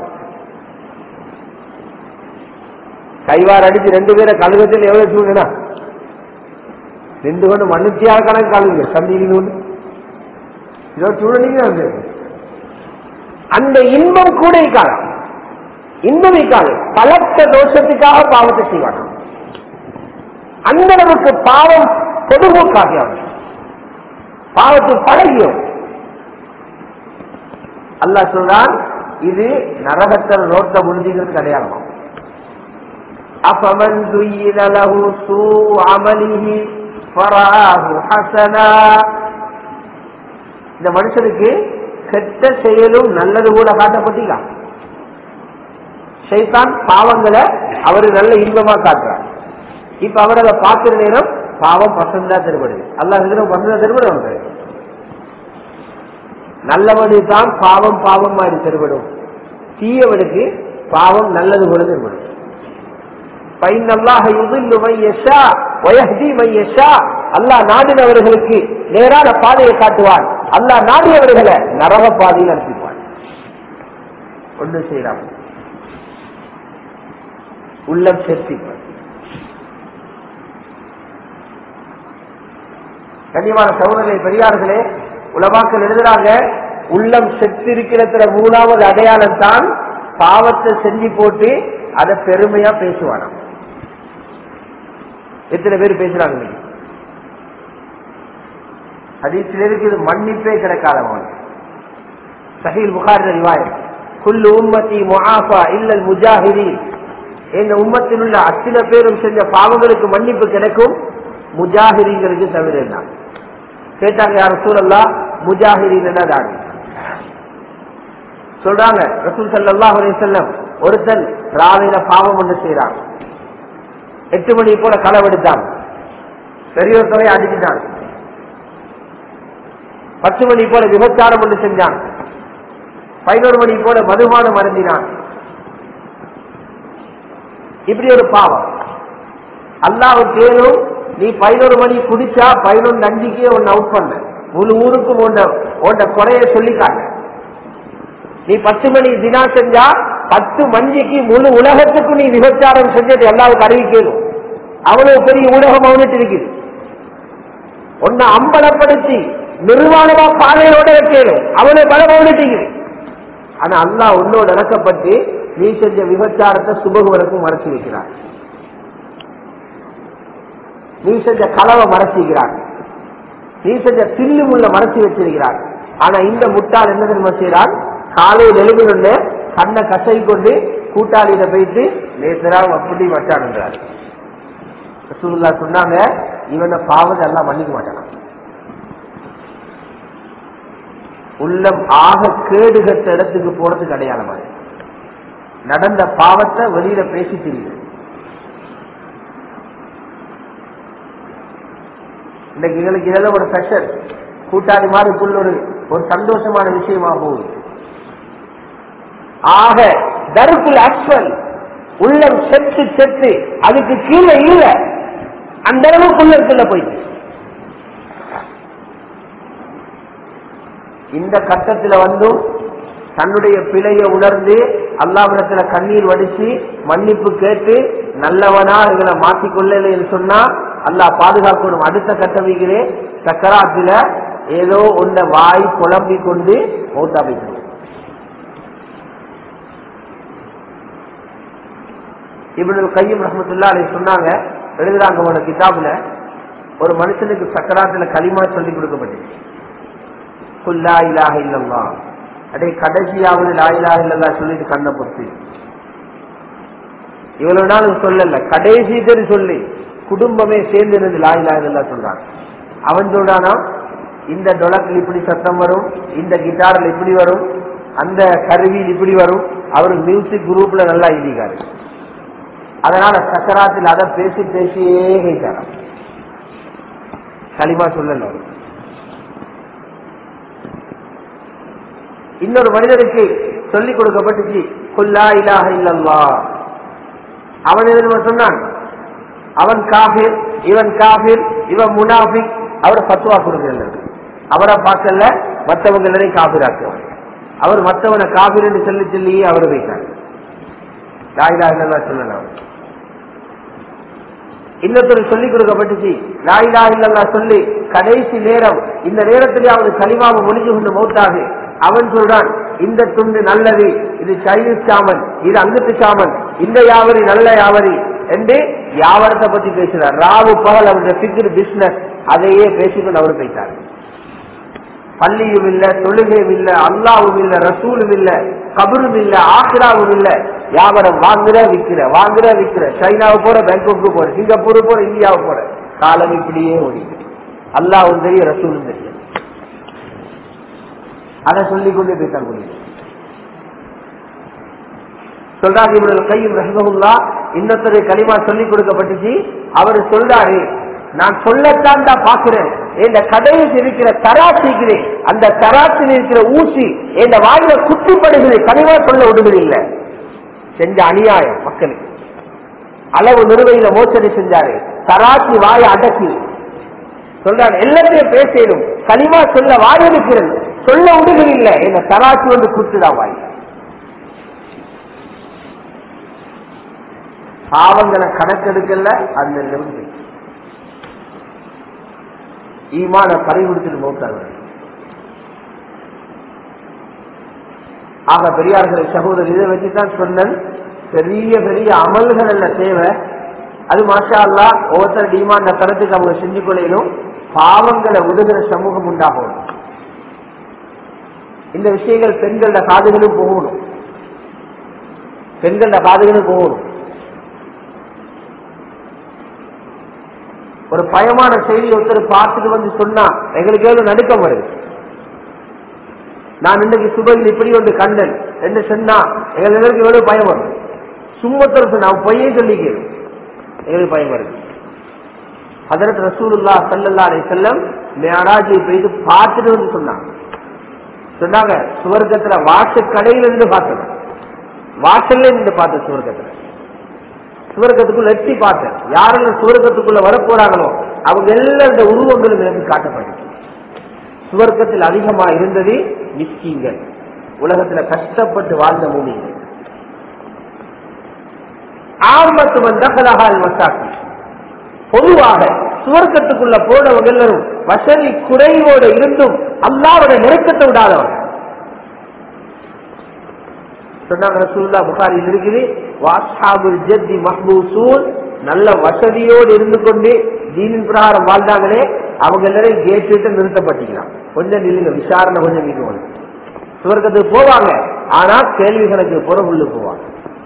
கைவார் அடிச்சு ரெண்டு பேரை கழுகத்தில் எவ்வளவு சூடுனா ரெண்டு கொண்டு மன்னிச்சியாக கணக்கு கழுகுங்க சந்தியில் கொண்டு இதோ சூழலிங்க அது அந்த இன்பம் கூட இருக்காது இன்பம் இருக்காது பலத்த தோஷத்துக்காக பாவத்தை செய்வாங்க அந்த அளவுக்கு பாவம் பொதுமூக்காக பாவத்தை பழகியும் அல்லாஹ் சொல்றான் இது நரகத்தில் நோட்ட முடிஞ்சுகிறது கிடையாது أفمن زين له سوء عمله فرآه حسنا இந்த மனுஷனுக்கு கெட்ட செயலும் நல்லது கூட காட்டப்பட்டீங்க ஷைத்தான் பாவங்களை அவரு நல்ல இன்பமா காட்டுறார் இப்ப அவர் அதை பார்க்கிற நேரம் பாவம் பசந்தா தெருபடுது அல்லா இதுல பசந்தா தெருபடும் அவனுக்கு நல்லவனுக்கு தான் பாவம் பாவம் மாதிரி தெருபடும் தீயவனுக்கு பாவம் நல்லது போல தெருபடும் அல்லாஹ் நாடினவர்களுக்கு நேரான பாதையை காட்டுவான் அல்லாஹ் நாடியவர்களை நரக பாதையில் அனுப்பிடுவான் ஒன்று செய்யலாம் உள்ளம் சேர்த்திப்பான் கண்ணியமான சகோதரர்களே பெரியார்களே உலமாக்கள் எழுதுறாங்க உள்ளம் செத்திருக்கிறதுல மூணாவது அடையாளம் தான் பாவத்தை செஞ்சு போட்டு அதை பெருமையா பேசுவானாம் எத்தனை பேர் பேசுறாங்க ஹதீஸில் இருக்குது மன்னிப்பே கிடைக்காதவன் சஹீல் புகார் ரிவாயம் குல்லு உம்மத்தி முஆஃபா இல்லல் முஜாஹிதீன் எங்க உம்மத்தில் உள்ள அத்தனை பேரும் செஞ்ச பாவங்களுக்கு மன்னிப்பு கிடைக்கும் முஜாஹிரிங்களுக்கு தவிர என்ன கேட்டாங்க யார் சூழல்லா முஜாஹிரின் தாடி சொல்றாங்க ரசூல் சல்லாஹ் செல்லம் ஒருத்தன் ராவையில பாவம் ஒன்று செய்யறான் எட்டு மணி போல களவெடுத்தான் பெரியோர் தொகை அடிச்சுட்டான் பத்து மணி போல விபச்சாரம் ஒன்று செஞ்சான் பதினோரு மணி போல மதுபானம் அருந்தினான் இப்படி ஒரு பாவம் அல்லாஹ் தேரும் நீ பதினோரு மணி குடிச்சா பதினொன்று அஞ்சுக்கே ஒன்னு அவுட் பண்ண முழு ஊருக்கும் உன்ன உன்ன குறைய சொல்லிக்காங்க நீ பத்து மணி தினா செஞ்சா பத்து மஞ்சிக்கு முழு உலகத்துக்கும் நீ விபச்சாரம் செஞ்சது எல்லாருக்கும் அறிவிக்கணும் அவ்வளவு பெரிய உலகம் அவனுட்டு இருக்குது உன்னை அம்பலப்படுத்தி நிர்வாணமா பாதையோட வைக்கணும் அவ்வளவு பலம் அவனுட்டு ஆனா அல்லாஹ் உன்னோட இறக்கப்பட்டு நீ செஞ்ச விபச்சாரத்தை சுபகு வரைக்கும் மறைச்சு வைக்கிறார் நீ செஞ்ச களவை மறைச்சிக்கிறார் நீ செஞ்ச சில்லு முள்ள மறைச்சு வச்சிருக்கிறார் ஆனா இந்த முட்டாள் என்ன தெரியுமா செய்யறான் காலையில் எழுதினு கண்ணை கசை கொண்டு கூட்டாளியில போயிட்டு நேசரா அப்படி வச்சான்ன்றார் ரசூலுல்லா சொன்னாங்க இவனை பாவத்தை எல்லாம் மன்னிக்க மாட்டான் உள்ளம் ஆக கேடு கட்ட இடத்துக்கு போறதுக்கு அடையாளமா நடந்த பாவத்தை வெளியில பேசி தெரியுது இன்னைக்கு எங்களுக்கு இதெல்லாம் ஒரு பிரஷர் கூட்டாளி மாதிரி ஒரு ஒரு சந்தோஷமான விஷயமா போகுது ஆக தருக்குள் அஸ்வல் உள்ளம் செத்து செத்து அதுக்கு கீழே இல்ல அந்த அளவுக்கு உள்ளத்துக்குள்ள போயிட்டு இந்த கட்டத்துல வந்தும் தன்னுடைய பிழையை உணர்ந்து அல்லாவிடத்துல கண்ணீர் வடிச்சு மன்னிப்பு கேட்டு நல்லவனா இவங்களை மாற்றிக்கொள்ளலைன்னு சொன்னா அல்லாஹ் பாதுகாக்கணும் அடுத்த கட்டமைக்கிறே சக்கராத்துல ஏதோ ஒன்ன வாய் குழம்பி கொண்டு மௌத்தா வைக்கணும் இவனு கையும் ரஹமத்துல்லா அதை சொன்னாங்க எழுதுறாங்க உன கிதாபுல ஒரு மனுஷனுக்கு சக்கராத்துல களிமா சொல்லி கொடுக்கப்பட்டுச்சு குல்லா இலாக இல்லல்லா அடே கடைசியாவது லாயிலா இல்லல்லா சொல்லிட்டு கண்ணை பொறுத்து இவ்வளவு நாள் சொல்லல கடைசி பேர் சொல்லி குடும்பமே சேர்ந்து இருந்து லாயிலா இல்லல்லா சொல்றாங்க அவன் சொல்றானா இந்த டொலக்கில் இப்படி சத்தம் வரும் இந்த கிட்டாரில் இப்படி வரும் அந்த கருவியில் இப்படி வரும் அவர் மியூசிக் குரூப்ல நல்லா எழுதிக்காரு அதனால சக்கராத்தில் அதை பேசி பேசியே கேட்டாராம் களிமா சொல்லல அவரு. இன்னொரு மனிதனுக்கு சொல்லிக் கொடுக்கப்பட்டுச்சு குல்லா இலாஹ இல்லல்லா அவன் எதுன்னு சொன்னான் அவன் காபிர் இவன் காபிர் இவன் முனாஃபிக் அவர் பத்துவா கொடுக்கிறது அவரை பார்க்கல மற்றவங்க எல்லாரையும் காபிராக்குவார் அவர் மற்றவனை காபிர் சொல்லி சொல்லியே அவர் வைத்தார் லாயிலா இல்லல்லா சொல்லலாம் இன்னொருத்தர் சொல்லிக் கொடுக்கப்பட்டுச்சு லாயிலா இல்லல்லா சொல்லி கடைசி நேரம் இந்த நேரத்திலே அவன் கலிமாவை முடிஞ்சு கொண்டு மௌத்தாகு அவன் சொல்றான் இந்த துண்டு நல்லது இது சைனீஸ் சாமன் இது அங்குத்து சாமன் இந்த யாவரி நல்ல யாவரி என்று வியாபாரத்தை பத்தி பேசுறார் ராவு பகல் அவருடைய பிக்ரு பிசினஸ் அதையே பேசிக்கொண்டு அவர் பேசினார் பள்ளியும் இல்ல தொழுகையும் இல்ல அல்லாவும் இல்ல ரசூலும் இல்ல கபரும் இல்ல ஆக்ராவும் இல்ல வியாபாரம் வாங்குற விக்கிற வாங்குற விக்கிற சைனாவுக்கு போற பேங்காக்கு போற சிங்கப்பூர் போற இந்தியாவுக்கு போற காலம் இப்படியே ஓடி அல்லாவும் தெரியும் ரசூலும் தெரியும் அதை சொல்லிக் கொண்டே பேச முடியும் சொல்றாங்க இவர்கள் கையும் ரஹிமகுல்லா இன்னொருத்தரை களிமா சொல்லிக் கொடுக்கப்பட்டுச்சு அவர் சொல்றாரு நான் சொல்லத்தான் தான் பாக்குறேன் இந்த கடையில் இருக்கிற தராசிக்குது அந்த தராசில் இருக்கிற ஊசி இந்த வாயில குத்திப்படுகிறது கனிவா சொல்ல விடுவதில்லை செஞ்ச அநியாயம் மக்களுக்கு அளவு நிறுவையில மோசடி செஞ்சாரு தராசி வாயை அடக்கி சொல்றாரு எல்லாத்தையும் பேசணும் களிமா சொல்ல வாய் இருக்கிறது சொல்ல விடுவதில்லை இந்த தராசி வந்து குத்துதான் வாய் பாவங்களை கணக்கெடுக்கல அந்த நிறுத்தி ஈமான பறிகொடுத்துட்டு மௌத்தாங்க ஆக பெரியார்களை சகோதரர் இதை வச்சுதான் சொன்னேன் பெரிய பெரிய அமல்கள் அல்ல தேவை அது மாஷா அல்லா ஒவ்வொருத்தர் ஈமான தரத்துக்கு அவங்க செஞ்சு கொள்ளையிலும் பாவங்களை உதவுற சமூகம் உண்டாகும் இந்த விஷயங்கள் பெண்களோட காதுகளும் போகணும் பெண்களோட காதுகளும் போகணும் ஒரு பயமான செய்தி ஒருத்தர் பார்த்துட்டு வந்து சொன்னா எங்களுக்கு எவ்வளவு நடுக்கம் வருது நான் இன்னைக்கு சுபையில் இப்படி ஒன்று கண்டேன் என்று சொன்னா எங்களுக்கு எவ்வளவு பயம் வரும் சும்மத்தர் சொன்ன பொய்யே சொல்லிக்கிறேன் எங்களுக்கு பயம் வருது அதற்கு ரசூலுல்லா சல்லல்லா அலை செல்லம் மேராஜியை போயிட்டு பார்த்துட்டு வந்து சொன்னாங்க சொன்னாங்க சுவர்க்கத்துல வாச கடையில இருந்து பார்த்தேன் வாசல்ல இருந்து பார்த்தேன் சுவர்க்கத்துல சுவர்க்கத்துக்குள்ள எட்டி பார்த்தேன் யாரெல்லாம் சுவர்க்கத்துக்குள்ள வரப்போறாங்களோ அவங்க எல்லாம் இந்த உருவங்களும் எனக்கு காட்டப்படும் சுவர்க்கத்தில் அதிகமா இருந்தது மிஸ்கிங்கள் உலகத்துல கஷ்டப்பட்டு வாழ்ந்த மூமிகள் ஆமத்து வந்தகலகால் மசாக்கி பொதுவாக சுவர்க்கத்துக்குள்ள போனவங்க எல்லாரும் வசதி குறைவோடு இருந்தும் அல்லாவோட நெருக்கத்தை விடாதவங்க சொன்னாங்க ரசூல்லா புகாரில் இருக்குது வாசாபுல் ஜத்தி மஹ்பூசூன் நல்ல வசதியோடு இருந்து கொண்டு தீனின் பிரகாரம் வாழ்ந்தாங்களே அவங்க எல்லாரும் கேட் விட்டு நிறுத்தப்பட்டிக்கலாம் கொஞ்சம் நில்லுங்க விசாரணை கொஞ்சம் மீது சுவர்க்கத்துக்கு போவாங்க ஆனா கேள்விகளுக்கு புறவுள்ள போவாங்க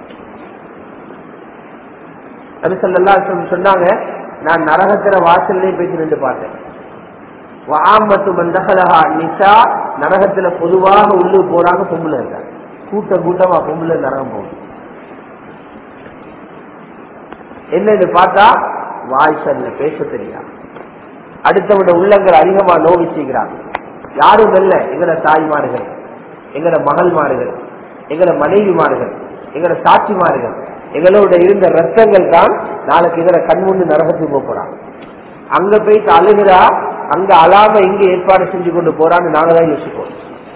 நபிசல்லா சொன்னாங்க நான் நரகத்திர வாசல்லே போயிட்டு நின்று பார்த்தேன் வாமத்து மந்தகலகா நிசா நரகத்துல பொதுவாக உள்ளு போறாங்க பொம்பளை இருக்காங்க கூட்டம் கூட்டமா பொம்பளை நரகம் போகும் என்னன்னு பார்த்தா வாய்ஸல்ல பேச தெரியாது அடுத்தவிட உள்ளங்கள் அதிகமா நோவிச்சுக்கிறாங்க யாரும் இல்ல எங்கட தாய்மார்கள் எங்கட மகள்மார்கள் எங்கட மனைவிமார்கள் எங்கட சாட்சிமார்கள் எங்களோட இருந்த ரத்தங்கள் தான் நாளைக்கு இதர கண்முன்னு நரகத்துக்கு போக போறாங்க அங்க போயிட்டு அழுகிறா அங்க அழாம இங்க ஏற்பாடு செஞ்சு கொண்டு போறான்னு நாங்க தான் யோசிப்போம்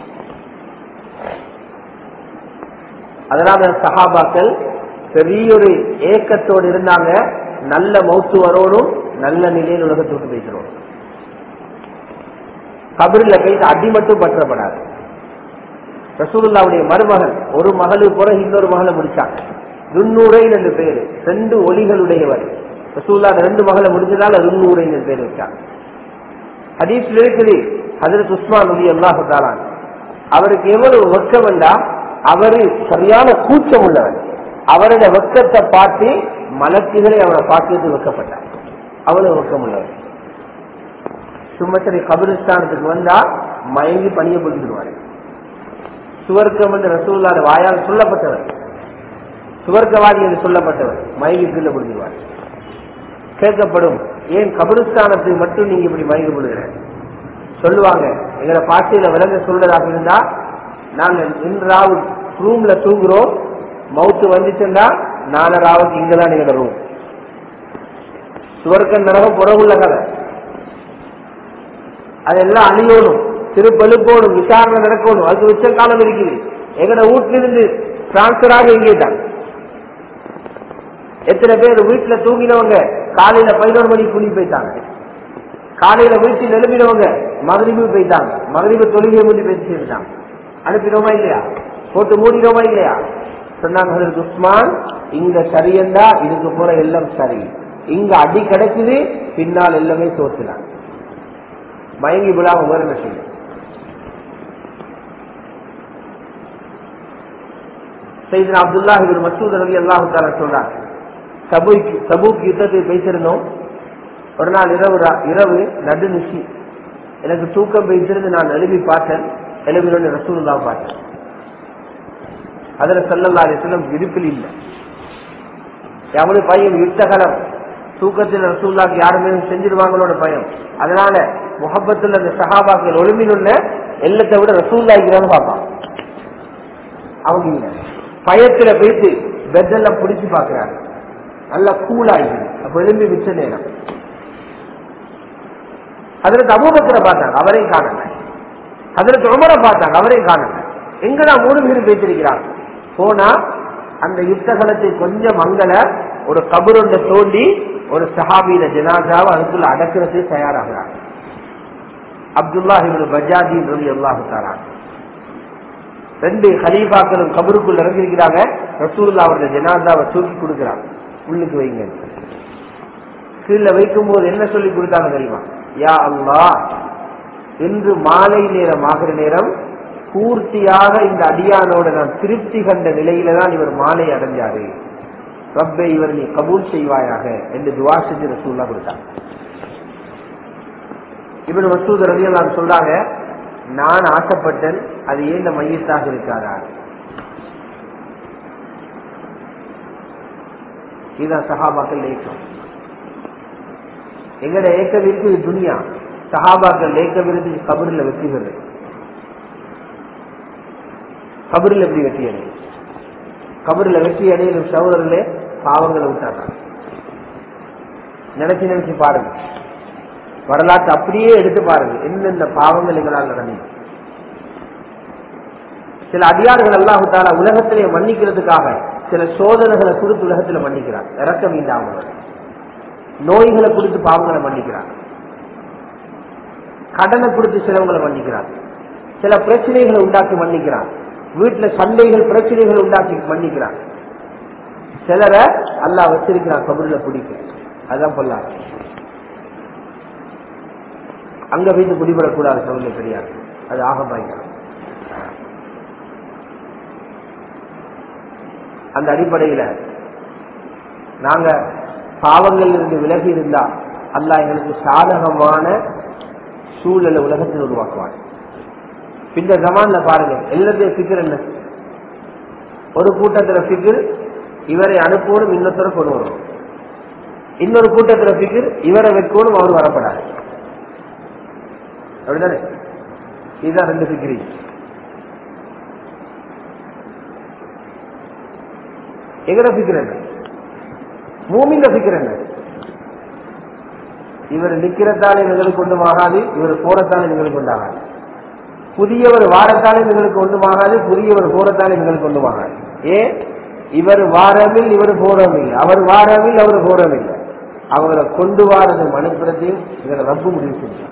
அதனால சஹாபாக்கள் பெரிய ஒரு ஏக்கத்தோடு இருந்தாங்க நல்ல மௌத்து வரணும் நல்ல நிலையில் உலகத்தோட்டு பேசுறோம் கபரில் போயிட்டு அடி மட்டும் பற்றப்படாது ரசூலுல்லாவுடைய மருமகன் ஒரு மகளுக்கு பிறகு இன்னொரு மகளை முடிச்சாங்க துன்னூரை என்று பேரு ரெண்டு ஒலிகளுடையவர் ரசூல்லா ரெண்டு மகளை முடிஞ்சதால துன்னூரை என்று பேர் வச்சாங்க ஹதீஸ்ல இருக்குது ஹதரத் உஸ்மான் நபி அல்லாஹு தாலான் அவருக்கு எவ்வளவு வெக்கம் வேண்டா அவரு சரியான கூச்சம் உள்ளவர் அவரோட வெக்கத்தை பார்த்து மலக்குகளை அவரை பார்க்கறது வெக்கப்பட்டார் அவ்வளவு வெக்கம் உள்ளவர் சும்மத்தரை கபிரிஸ்தானத்துக்கு வந்தா மயங்கி பணிய புரிந்துடுவாரு சுவர்க்கம் என்று ரசூல்லாத வாயால் சொல்லப்பட்டவர் சுவர்க்கவாதி என்று சொல்லப்பட்டவர் மயங்கி கீழே புரிஞ்சுவார் கேட்கப்படும் ஏன் கபிரிஸ்தானத்துக்கு மட்டும் நீங்க இப்படி மயங்கி விடுகிற சொல்லுவாங்க எங்களை பாட்டியில விலங்க சொல்றதாக இருந்தா நாங்க இன்றாவு ரூம்ல தூங்குறோம் மவுத்து வந்துச்சுன்னா நாலு ராவுக்கு இங்கதான் எங்களோட ரூம் சுவர்க்க நரகம் புறவுள்ள கதை அதெல்லாம் அழியணும் திருப்பெழுப்போடும் விசாரணை நடக்கணும் அதுக்கு உச்ச காலம் இருக்குது எங்கட வீட்டிலிருந்து டிரான்ஸ்பர் ஆக இங்கே தான் எத்தனை பேர் வீட்டுல தூங்கினவங்க காலையில பதினோரு மணிக்கு குழி போயிட்டாங்க காலையில வீட்டில் எழுப்பினவங்க மகரிபு போயிட்டாங்க மகரிபு தொழுகை மூடி பேசி சேர்ந்தாங்க அனுப்பினோமா இல்லையா போட்டு மூடினோமா இல்லையா சொன்னாங்க ஹஜரத் உஸ்மான் இங்க சரியண்டா இதுக்கு போற எல்லாம் சரி இங்க அடி கிடைக்குது பின்னால் எல்லாமே தோற்றுனாங்க மயங்கி விழாம வேற என்ன செய்யும் செய்தனா அப்துல்லா இவர் மசூத் ரவி அல்லாஹு தாலா சொல்றாங்க சபுக் சபுக் யுத்தத்தை பேசியிருந்தோம் ஒரு நாள் இரவு ரா- இரவு நடுநிசி எனக்கு தூக்கம் வைத்திருந்து நான் எழுப்பி பார்த்தேன் எழுப்பினோட ரசூலுல்லா பார்த்தேன் அதுல சல்லல்லா அலிஸ்லம் இருப்பில் இல்லை எவ்வளவு பயம் யுத்தகலம் தூக்கத்தில் ரசூல்லாக்கு யாருமே செஞ்சிருவாங்களோட பயம் அதனால முகப்பத்தில் அந்த சஹாபாக்கள் ஒளிமினுள்ள எல்லத்தை விட ரசூல்லா இருக்கிறான்னு பார்ப்பான் அவங்க இல்ல பயத்துல போயிட்டு பெட்டெல்லாம் பிடிச்சு பாக்குறாங்க நல்லா கூலாயிடுது அப்ப எழும்பி மிச்ச நேரம் அதற்கு அபூபக்கரை பார்த்தாங்க அவரையும் காணல அதற்கு உமரை பார்த்தாங்க அவரையும் காணல எங்கடா மூணு பேரும் பேசிருக்கிறாங்க போனா அந்த யுத்தகலத்தை கொஞ்சம் மங்கள ஒரு கபருண்ட தோண்டி ஒரு சஹாபியில ஜனாசாவை அதுக்குள்ள அடக்கிறதுக்கு தயாராகிறாங்க அப்துல்லா இவரு பஜாஜி ரவி அல்லாஹு தாராங்க ரெண்டு ஹலீஃபாக்களும் கபருக்குள் இறங்கிருக்கிறாங்க ரசூல்லா அவருடைய ஜனாதாவை தூக்கி கொடுக்கிறாங்க உள்ளுக்கு வைங்க கீழே வைக்கும் போது என்ன சொல்லி கொடுத்தாங்க தெரியுமா யா அல்லாஹ் இன்று மாலை நேரம் ஆகிற நேரம் பூர்த்தியாக இந்த அடியானோட நான் திருப்தி கண்ட நிலையில தான் இவர் மாலை அடைஞ்சாரு ரப்பை இவர் நீ கபூல் செய்வாயாக என்று துவா செஞ்சு ரசூல்லா கொடுத்தாங்க இவர் மசூத் ரலியல்லாஹு சொல்றாங்க நான் ஆசைப்பட்டேன் அது ஏன் இந்த மையத்தாக இருக்காரா இதுதான் சஹாபாக்கள் ஏக்கம் எங்கட ஏக்கம் இருக்குது துனியா சஹாபாக்கள் ஏக்கம் இருந்து கபரில் வெற்றி பெறு கபரில் எப்படி வெற்றி அடையும் கபரில் வெற்றி அடையும் சகோதரர்களே பாவங்களை விட்டாங்க நினைச்சு நினைச்சு பாருங்க வரலாற்று அப்படியே எடுத்து பாருங்க என்னென்ன பாவங்கள் எங்களால் நடந்தது சில அதிகாரிகள் அல்லாஹு தாலா உலகத்திலே மன்னிக்கிறதுக்காக சில சோதனைகளை கொடுத்து உலகத்துல மன்னிக்கிறார் இறக்கம் இல்லாமல் நோய்களை கொடுத்து பாவங்களை மன்னிக்கிறார் கடனை கொடுத்து சிலவங்களை மன்னிக்கிறார் சில பிரச்சனைகளை உண்டாக்கி மன்னிக்கிறார் வீட்டுல சண்டைகள் பிரச்சனைகள் உண்டாக்கி மன்னிக்கிறார் சிலரை அல்லாஹ் வச்சிருக்கிறான் கபூர்ல பிடிக்கும் அதுதான் பொல்லாது அங்க வைத்து குடிபடக்கூடாது சவுண்ட பெரியார் அது ஆக பயங்கரம் அந்த அடிப்படையில நாங்க பாவங்கள் இருந்து விலகி இருந்தா அல்லாஹ் எங்களுக்கு சாதகமான சூழலை உலகத்தில் உருவாக்குவார் இந்த ஜமான்ல பாருங்க எல்லாத்தையும் ஃபிகர் என்ன ஒரு கூட்டத்துல ஃபிகர் இவரை அனுப்பணும் இன்னொருத்தரை கொண்டு வரும் இன்னொரு கூட்டத்துல ஃபிகர் இவரை வைக்கணும் அவர் வரப்படாது அப்படிதானே இதுதான் ரெண்டு ஃபிக்ரி எங்கட ஃபிக்ர் என்ன மூமிங்க ஃபிக்ர் என்ன இவர் நிக்கிறதாலே எங்களுக்கு ஒன்றும் ஆகாது இவர் போறத்தாலே எங்களுக்கு ஒன்றாகாது புதியவர் வாரத்தாலே எங்களுக்கு ஒன்றும் ஆகாது புதியவர் போறத்தாலே எங்களுக்கு ஒன்றும் ஆகாது ஏன் இவர் வாரமில் இவர் போறமில்லை அவர் வாரமில் அவர் போறமில்லை அவரை கொண்டு வாரது மனுப்புறத்தையும் இவரை ரப்பு முடிவு செஞ்சார்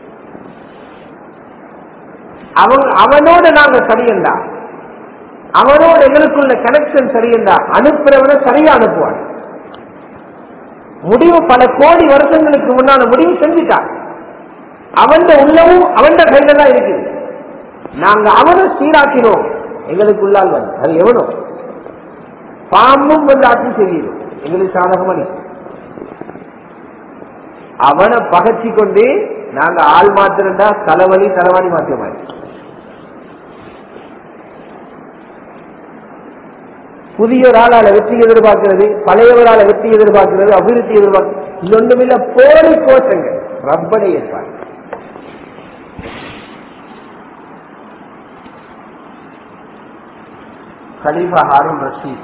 அவன் அவனோட நாங்க சரியண்டா அவனோட எங்களுக்குள்ள கனெக்ஷன் சரியண்டா அனுப்புறவனை சரியா அனுப்புவான் முடிவு பல கோடி வருஷங்களுக்கு முன்னால முடிவு செஞ்சுட்டான் அவன் உள்ளவும் அவன் கையில தான் இருக்குது நாங்க அவனை சீராக்கினோம் எங்களுக்குள்ளால் வந்து அது எவனோ பாம்பும் வந்து ஆட்சி செய்யும் எங்களுக்கு சாதகமா நிற்கும் அவனை பகச்சி கொண்டு நாங்க ஆள் மாத்திரண்டா தலைவலி தலைவாணி மாத்திர மாதிரி புதிய ஒரு ஆளால வெற்றி எதிர்பார்க்கிறது பழையவரால வெற்றி எதிர்பார்க்கிறது அபிவிருத்தி எதிர்பார்க்கிறது இது ஒன்றுமில்ல போலி கோஷங்க ரப்பனை ஏற்பாடு கலீஃபா ஹாரூன் ரஷீத்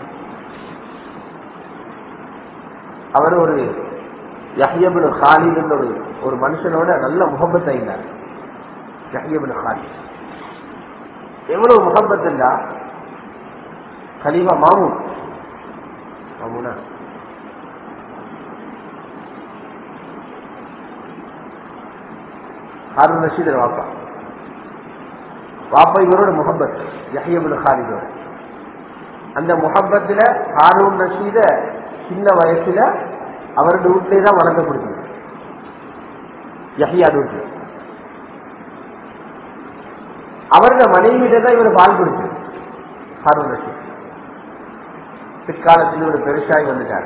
அவர் ஒரு யஹ்யபின் ஹாலித் ஒரு ஒரு மனுஷனோட நல்ல முகப்பத் ஆயினார் யஹ்யபின் ஹாரிஸ் எவ்வளவு முகப்பத் என்றா கலீஃபா மாமூன் மாமூனா ஹாரூன் ரஷீதர் வாப்பா வாப்பா இவரோட முகப்பத் யஹ்யபின் ஹாரிதோட அந்த முகப்பத்துல ஹாரூன் ரஷீத சின்ன வயசுல அவரோட வீட்டிலே தான் வளர்க்கப்படுது யஹ்யா வீட்டில் அவரோட மனைவியிட தான் இவர் பால் கொடுத்து ஹாரூன் ரஷீத் பிற்காலத்தில் இவர் பெருசாகி வந்துட்டார்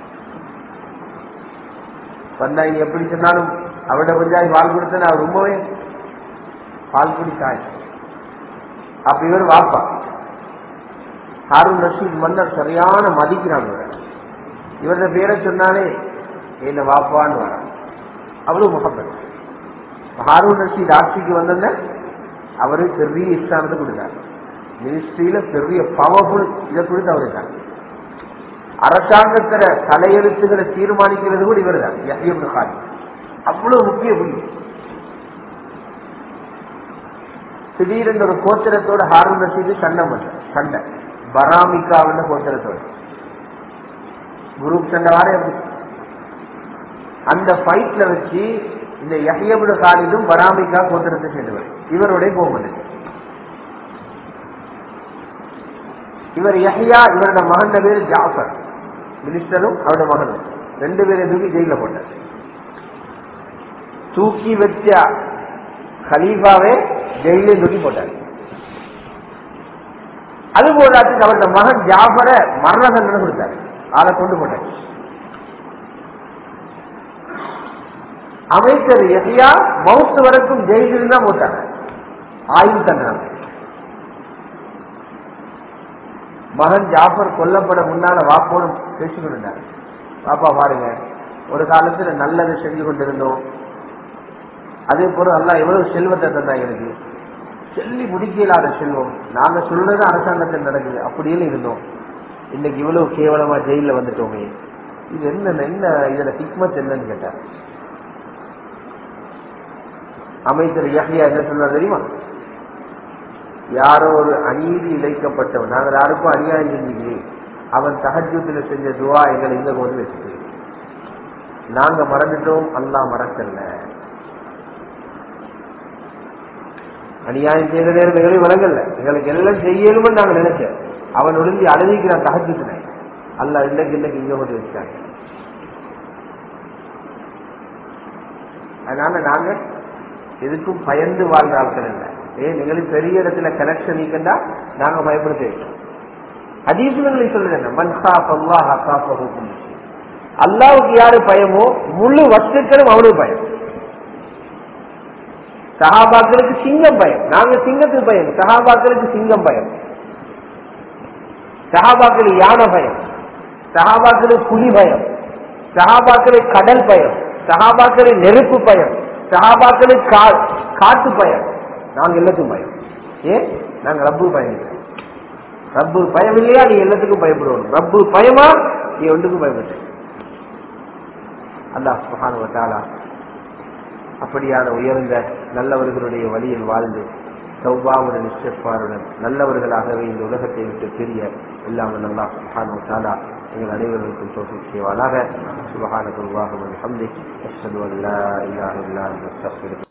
வந்தா இனி எப்படி சொன்னாலும் அவரோட கொஞ்சம் பால் கொடுத்தேன் அவர் ரொம்பவே பால் குடித்தாய் அப்ப இவர் வாப்பா ஹாரூன் ரஷீத் மன்னர் சரியான மதிக்கிறாங்க இவரை இவரது பேரை சொன்னாலே என்ன வாப்பான்னு வர அவ்வளவு முகப்பத் ஹாரூன் ரஷீத் ஆட்சிக்கு வந்தோன்ன அவரு பெரிய இஸ்லாமத்தை கொடுத்தார் மினிஸ்ட்ரியில பெரிய பவர்ஃபுல் இதை கொடுத்து அவரு அரசாங்கத்தில தலையெழுத்துக்களை தீர்மானிக்கிறது கூட இவர் தான் யஹ்யப்னு ஹாரி அவ்வளவு முக்கிய புள்ளி திடீரென்று ஒரு கோத்திரத்தோட ஹாரூன் ரஷீது சண்டை பண்ண சண்டை பராமிகாவின் கோத்திரத்தோட குரூப் சண்டை வாரே அப்படி அந்த ஃபைட்ல வச்சு இந்த யஹ்யபுட காலிலும் பராமிகா கோத்திரத்தை சேர்ந்தவர் இவருடைய போகுது இவர் யஹ்யா இவரோட மகன் பேர் ஜாஃபர் மினிஸ்டரும் அவரோட மகனும் ரெண்டு பேரும் தூக்கி ஜெயில போட்டார் தூக்கி வச்ச கலீஃபாவே ஜெயிலே தூக்கி போட்டார் அது போதாத்துக்கு அவரோட மகன் ஜாஃபரை மரண தண்டனை கொடுத்தாரு ஆளை கொண்டு போட்டார் அமைச்சர் எதையா மவுத்து வரைக்கும் ஜெயிலில் தான் போட்டாங்க ஆயுள் தண்டனை மகன் ஜாஃபர் கொல்லப்பட முன்னால வாப்போடு பேசிக்கொண்டார் பாப்பா பாருங்க ஒரு காலத்துல நல்லதை செஞ்சு கொண்டிருந்தோம் அதே போல அல்லா எவ்வளவு செல்வத்தை தந்தா எனக்கு சொல்லி முடிக்கலாத செல்வம் நாங்க சொல்றது அரசாங்கத்தில் நடக்குது அப்படின்னு இருந்தோம் இன்னைக்கு இவ்வளவு கேவலமா ஜெயில வந்துட்டோமே இது என்ன என்ன இதுல ஹிக்மத் என்னன்னு கேட்டார் அமைச்சர் யஹ்யா என்ன சொன்னார் தெரியுமா யாரோ ஒரு அநீதி இழைக்கப்பட்டவன் நாங்கள் யாருக்கும் அநியாயம் செஞ்சுக்கிறேன் அவன் தகஜத்துல செஞ்ச துவா எங்களை இங்க கொண்டு வச்சுட்டு நாங்க மறந்துட்டோம் அல்லா மறக்கல அநியாயம் செய்த நேரம் எங்களையும் வழங்கல எங்களுக்கு எல்லாம் செய்யணும்னு நாங்க நினைச்சேன் அவன் ஒளிஞ்சு அழுதிக்கிறான் தகஜத்துல அல்ல இன்னைக்கு இன்னைக்கு இங்க கொண்டு வச்சாங்க அதனால நாங்க எதுக்கும் பயந்து வாழ்ந்த ஆட்கள் இல்லை ஏன் எங்களுக்கு பெரிய இடத்துல கனெக்ஷன் நீக்கண்டா நாங்க பயப்படுத்த வைக்கிறோம் அதீசுகளை சொல்லுங்க மன்ஹா பல்லா ஹக்கா பகுப்பு அல்லாவுக்கு யாரு பயமோ முழு வஸ்துக்களும் அவனுக்கு பயம் சஹாபாக்களுக்கு சிங்கம் பயம் நாங்க சிங்கத்துக்கு பயம் சஹாபாக்களுக்கு சிங்கம் பயம் சஹாபாக்களுக்கு யானை பயம் சஹாபாக்களுக்கு புலி பயம் சஹாபாக்களுக்கு கடல் பயம் சஹாபாக்களுக்கு நெருப்பு பயம் சஹாபாக்களுக்கு காட்டு பயம் நாங்க எல்லாத்துக்கும் பயம் ஏன் நாங்க ரப்பு பயம் ரப்பு பயம் இல்லையா நீ எல்லாத்துக்கும் பயப்படுவோம் ரப்பு பயமா நீ ஒன்றுக்கும் பயப்பட்ட அல்லா சுகானுவத்தாலா அப்படியான உயர்ந்த நல்லவர்களுடைய வழியில் வாழ்ந்து சௌபாவுடன் நிச்சயப்பாருடன் நல்லவர்களாகவே இந்த உலகத்தை விட்டு பிரிய இல்லாமல் நல்லா சுகானுவத்தாலா எங்கள் அனைவருக்கும் தோல்வி செய்வானாக சுபகான குருவாக ஹம்தி அஷ்ஹது அல்லா இல்லாஹ் இல்லா